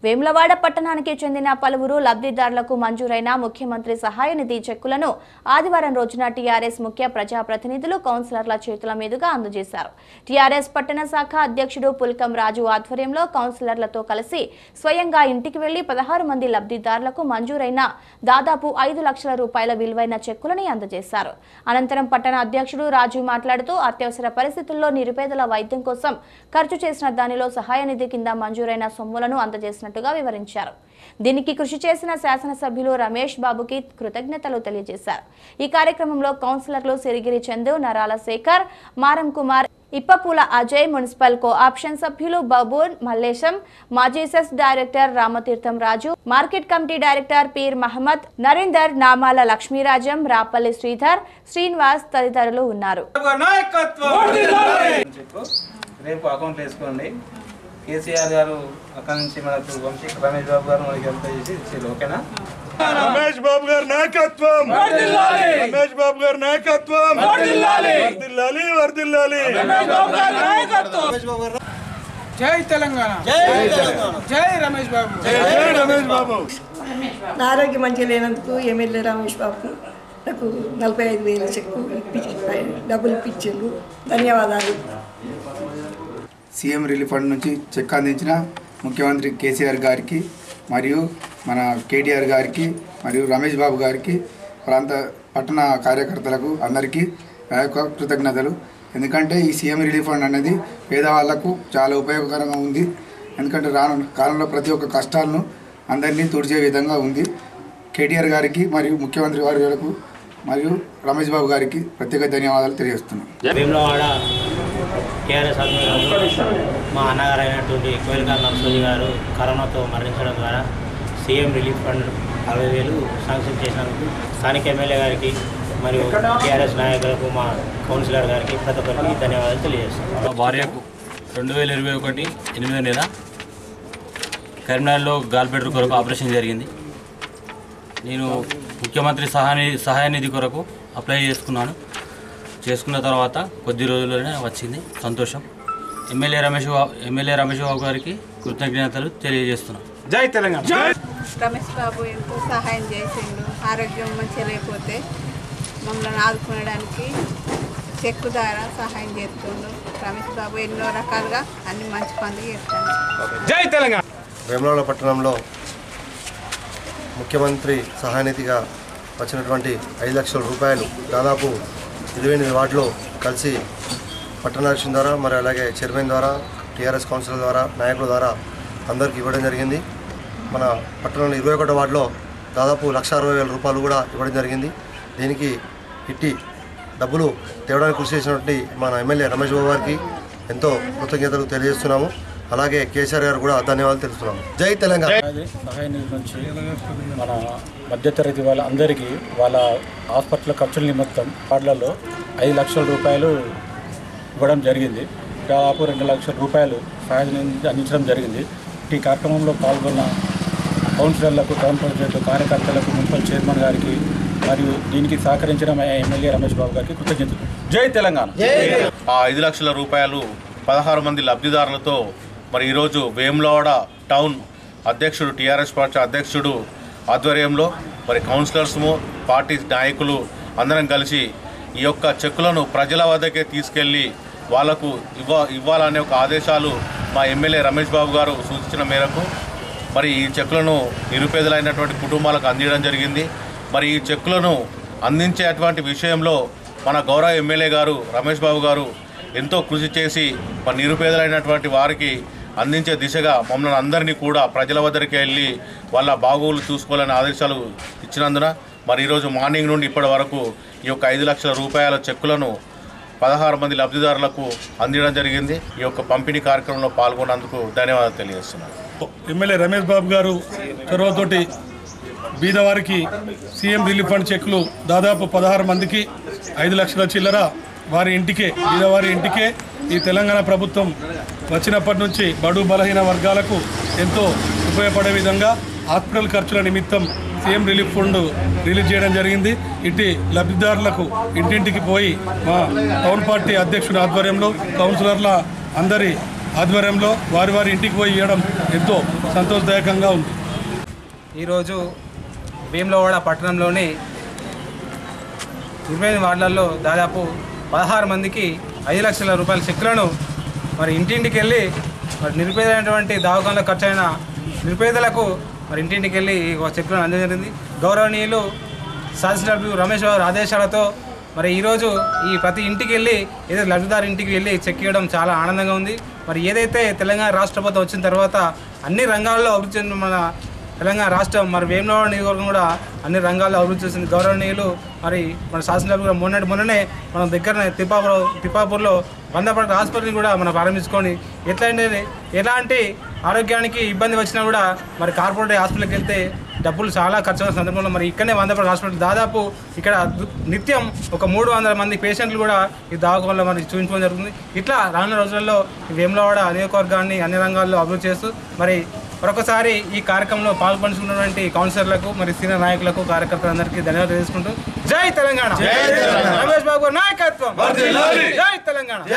వేములవాడ పట్టణానికి చెందిన పలువురు లబ్ధిదారులకు మంజూరైన ముఖ్యమంత్రి సహాయ నిధి చెక్కులను ఆదివారం రోజున టీఆర్ఎస్ ముఖ్య ప్రజాప్రతినిధులు కౌన్సిలర్ల చేతుల మీదుగా అందజేశారు టీఆర్ఎస్ పట్టణ శాఖ అధ్యక్షుడు పుల్కం రాజు ఆధ్వర్యంలో కౌన్సిలర్లతో కలిసి స్వయంగా ఇంటికి వెళ్లి పదహారు మంది లబ్ధిదారులకు మంజూరైన దాదాపు ఐదు లక్షల రూపాయల విలువైన చెక్కులని అందజేశారు అనంతరం పట్టణ అధ్యక్షుడు రాజు మాట్లాడుతూ అత్యవసర పరిస్థితుల్లో నిరుపేదల వైద్యం కోసం ఖర్చు చేసిన దానిలో సహాయ నిధి కింద మంజూరైన సొమ్ములను అందజేసినట్టుగా వివరించారు దీనికి కృషి చేసిన శాసనసభ్యులు రమేష్ బాబుకి కృతజ్ఞతలు తెలియజేశారు ఈ కార్యక్రమంలో కౌన్సిలర్లు Sirigiri Chandu Narala Shekhar Maram Kumar Ippapula Ajay municipal co option సభ్యులు బబూన్ మల్లేశం మాజీ cess director Ramatheertham Raju market committee director Peer Mohammed Narender Namala Laxmirajam Rapalli Sridhar Srinivas తదితరులు ఉన్నారు చెప్పు రేపు అకౌంట్ వేసుకోండి కేసీఆర్ గారు అక్కడ నుంచి మనకు వంశీ రమేష్ బాబు గారు మనకి ఎంత చేసి ఇచ్చారు ఓకేనా రమేష్ బాబు గారి నాయకత్వం రమేష్ బాబు గారి నాయకత్వం వర్దిల్లాలి వర్దిల్లాలి జై తెలంగాణ జై రమేష్ బాబు జై రమేష్ బాబు నా ఆరోగ్యం మంచిగా లేనందుకు ఎమ్మెల్యే రమేష్ బాబు నాకు నలభై ఐదు వేలు చెక్కు ఇప్పించి డబ్బులు ఇప్పించారు ధన్యవాదాలు సీఎం రిలీఫ్ ఫండ్ నుంచి చెక్ అందించిన ముఖ్యమంత్రి కేసీఆర్ గారికి మరియు మన కేటీఆర్ గారికి మరియు రమేష్ బాబు గారికి ప్రాంత పట్టణ కార్యకర్తలకు అందరికీ నా యొక్క కృతజ్ఞతలు ఎందుకంటే ఈ సీఎం రిలీఫ్ ఫండ్ అనేది పేదవాళ్లకు చాలా ఉపయోగకరంగా ఉంది ఎందుకంటే రాను కాలంలో ప్రతి ఒక్క కష్టాలను అందరినీ తుడిచే విధంగా ఉంది కేటీఆర్ గారికి మరియు ముఖ్యమంత్రి వారికి మరియు రమేష్ బాబు గారికి ప్రత్యేక ధన్యవాదాలు తెలియజేస్తున్నాను భీమలవాడ టీఆర్ఎస్ ఆధ్వర్యంలో మా అన్నగారు అయినటువంటి కోయిలకాల నరసింహి గారు కరోనాతో మరణించడం ద్వారా సీఎం రిలీఫ్ ఫండ్ అరవై వేలు శాంక్షన్ చేసినందుకు స్థానిక ఎమ్మెల్యే గారికి మరియు టీఆర్ఎస్ నాయకులకు మా కౌన్సిలర్ గారికి ప్రతి ఒక్కరికి ధన్యవాదాలు తెలియజేస్తాం మా భార్యకు రెండు వేల ఇరవై ఒకటి ఎనిమిదో నెల కరీంనగర్లో గాల్బెడ్ర కొరకు ఆపరేషన్ జరిగింది నేను ముఖ్యమంత్రి సహాయ సహాయ నిధి కొరకు అప్లై చేసుకున్నాను చేసుకున్న తర్వాత కొద్ది రోజుల్లోనే వచ్చింది సంతోషం ఎమ్మెల్యే రమేష్ బాబు ఎమ్మెల్యే రమేష్ బాబు గారికి కృతజ్ఞతలు తెలియజేస్తున్నాను జై తెలంగాణ రమేష్ బాబు ఎంతో సహాయం చేసిండు ఆరోగ్యం మంచిగా లేకపోతే మమ్మల్ని ఆదుకునడానికి చెక్కు ద్వారా సహాయం చేస్తుండు రమేష్ బాబు ఎన్నో రకాలుగా అన్ని మంచి పనులు చేస్తాడు జై తెలంగాణ వేములవాడ పట్టణంలో ముఖ్యమంత్రి సహాయనిధిగా వచ్చినటువంటి ఐదు లక్షల రూపాయలు దాదాపు ఇరవై ఎనిమిది వార్డులో కలిసి పట్టణాధ్యక్షుని ద్వారా మరి అలాగే చైర్మన్ ద్వారా టీఆర్ఎస్ కౌన్సిలర్ ద్వారా నాయకుల ద్వారా అందరికీ ఇవ్వడం జరిగింది మన పట్టణంలో ఇరవై ఒకటో వార్డులో దాదాపు లక్ష అరవై వేల రూపాయలు కూడా ఇవ్వడం జరిగింది దీనికి ఇట్టి డబ్బులు తేవడానికి కృషి చేసినటువంటి మన ఎమ్మెల్యే రమేష్ బాబు గారికి ఎంతో కృతజ్ఞతలు తెలియజేస్తున్నాము అలాగే కేసీఆర్ గారు కూడా ధన్యవాదాలు తెలుస్తున్నాము జై తెలంగాణ సహాయ నిధి నుంచి మన మధ్యతరగతి వాళ్ళ అందరికీ వాళ్ళ హాస్పిటల్ ఖర్చుల నిమిత్తం వార్డులలో ఐదు లక్షల రూపాయలు ఇవ్వడం జరిగింది దాదాపు రెండు లక్షల రూపాయలు సహాయ నిధి అందించడం జరిగింది ఈ కార్యక్రమంలో పాల్గొన్న కౌన్సిలర్లకు టౌన్ ప్రెసిడెంట్ కార్యకర్తలకు మున్సిపల్ చైర్మన్ గారికి మరియు దీనికి సహకరించిన మా ఎమ్మెల్యే రమేష్ బాబు గారికి కృతజ్ఞతలు జై తెలంగాణ ఆ ఐదు లక్షల రూపాయలు పదహారు మంది లబ్ధిదారులతో మరి ఈరోజు వేములవాడ టౌన్ అధ్యక్షుడు టీఆర్ఎస్ పార్టీ అధ్యక్షుడు ఆధ్వర్యంలో మరి కౌన్సిలర్స్ము పార్టీ నాయకులు అందరం కలిసి ఈ యొక్క చెక్కులను ప్రజల వద్దకే తీసుకెళ్ళి వాళ్లకు ఇవ్వ ఇవ్వాలనే ఒక ఆదేశాలు మా ఎమ్మెల్యే రమేష్ బాబు గారు సూచించిన మేరకు మరి ఈ చెక్కులను నిరుపేదలైనటువంటి కుటుంబాలకు అందించడం జరిగింది మరి ఈ చెక్కులను అందించేటువంటి విషయంలో మన గౌరవ ఎమ్మెల్యే గారు రమేష్ బాబు గారు ఎంతో కృషి చేసి మరి నిరుపేదలైనటువంటి వారికి అందించే దిశగా మమ్మల్ని అందరినీ కూడా ప్రజల వద్దరికి వెళ్ళి వాళ్ళ బాగోగులు చూసుకోవాలని ఆదేశాలు ఇచ్చినందున మరి ఈరోజు మార్నింగ్ నుండి ఇప్పటి వరకు ఈ యొక్క ఐదు లక్షల రూపాయల చెక్కులను పదహారు మంది లబ్ధిదారులకు అందించడం జరిగింది ఈ యొక్క పంపిణీ కార్యక్రమంలో పాల్గొన్నందుకు ధన్యవాదాలు తెలియజేస్తున్నాను ఎమ్మెల్యే రమేష్ బాబు గారు చొరవతోటి బీదవారికి సీఎం రిలీఫ్ ఫండ్ చెక్లు దాదాపు పదహారు మందికి ఐదు లక్షల చిల్లర వారి ఇంటికే బీదవారి ఇంటికే ఈ తెలంగాణ ప్రభుత్వం వచ్చినప్పటి నుంచి బడు బలహీన వర్గాలకు ఎంతో ఉపయోగపడే విధంగా హాస్పిటల్ ఖర్చుల నిమిత్తం సీఎం రిలీఫ్ ఫండ్ రిలీజ్ చేయడం జరిగింది ఇటు లబ్ధిదారులకు ఇంటింటికి పోయి మా టౌన్ పార్టీ అధ్యక్షుని ఆధ్వర్యంలో కౌన్సిలర్ల అందరి ఆధ్వర్యంలో వారి వారి ఇంటికి పోయి ఇవ్వడం ఎంతో సంతోషదాయకంగా ఉంది ఈరోజు భీమలవాడ పట్టణంలోని ఇరవై ఎనిమిది వార్డులలో దాదాపు పదహారు మందికి ఐదు లక్షల రూపాయల చెక్కులను మరి ఇంటింటికి వెళ్ళి మరి నిరుపేదైనటువంటి దవాఖానలో ఖర్చైన నిరుపేదలకు మరి ఇంటింటికి వెళ్ళి ఈ చెక్కులను అందజేయడం జరిగింది గౌరవనీయులు శాసనసభ్యులు రమేష్ గారి ఆదేశాలతో మరి ఈరోజు ఈ ప్రతి ఇంటికి వెళ్ళి ఏదో లబ్ధిదారు ఇంటికి వెళ్ళి చెక్ ఇవ్వడం చాలా ఆనందంగా ఉంది మరి ఏదైతే తెలంగాణ రాష్ట్ర ప్రభుత్వం వచ్చిన తర్వాత అన్ని రంగాల్లో అభివృద్ధి చెందిన మన తెలంగాణ రాష్ట్రం మరి వేములవాడ నియోజకవర్గం కూడా అన్ని రంగాల్లో అభివృద్ధి చేసింది గౌరవనీయులు మరి మన శాసనసభ్యులు కూడా మొన్నటి మొన్ననే మనం దగ్గర తిప్పాపూర్ తిప్పాపూర్లో వంద పడక హాస్పిటల్ని కూడా మనం ప్రారంభించుకొని ఎట్లయితే ఎలాంటి ఆరోగ్యానికి ఇబ్బంది వచ్చినా కూడా మరి కార్పొరేట్ హాస్పిటల్కి వెళ్తే డబ్బులు చాలా ఖర్చు అయిన సందర్భంలో మరి ఇక్కడనే వంద పడక హాస్పిటల్ దాదాపు ఇక్కడ దు- నిత్యం ఒక మూడు వందల మంది పేషెంట్లు కూడా ఈ దవాఖానలో మరి చూపించుకోవడం జరుగుతుంది ఇట్లా రానున్న రోజుల్లో ఈ వేములవాడ నియోజకవర్గాన్ని అన్ని రంగాల్లో అభివృద్ధి చేస్తూ మరి మరొకసారి ఈ కార్యక్రమంలో పాల్పంచుకున్నటువంటి కౌన్సిలర్లకు మరి సీనియర్ నాయకులకు కార్యకర్తలందరికీ ధన్యవాదాలు తెలుసుకుంటూ జై తెలంగాణ రమేష్ బాబు గారి నాయకత్వం జై తెలంగాణ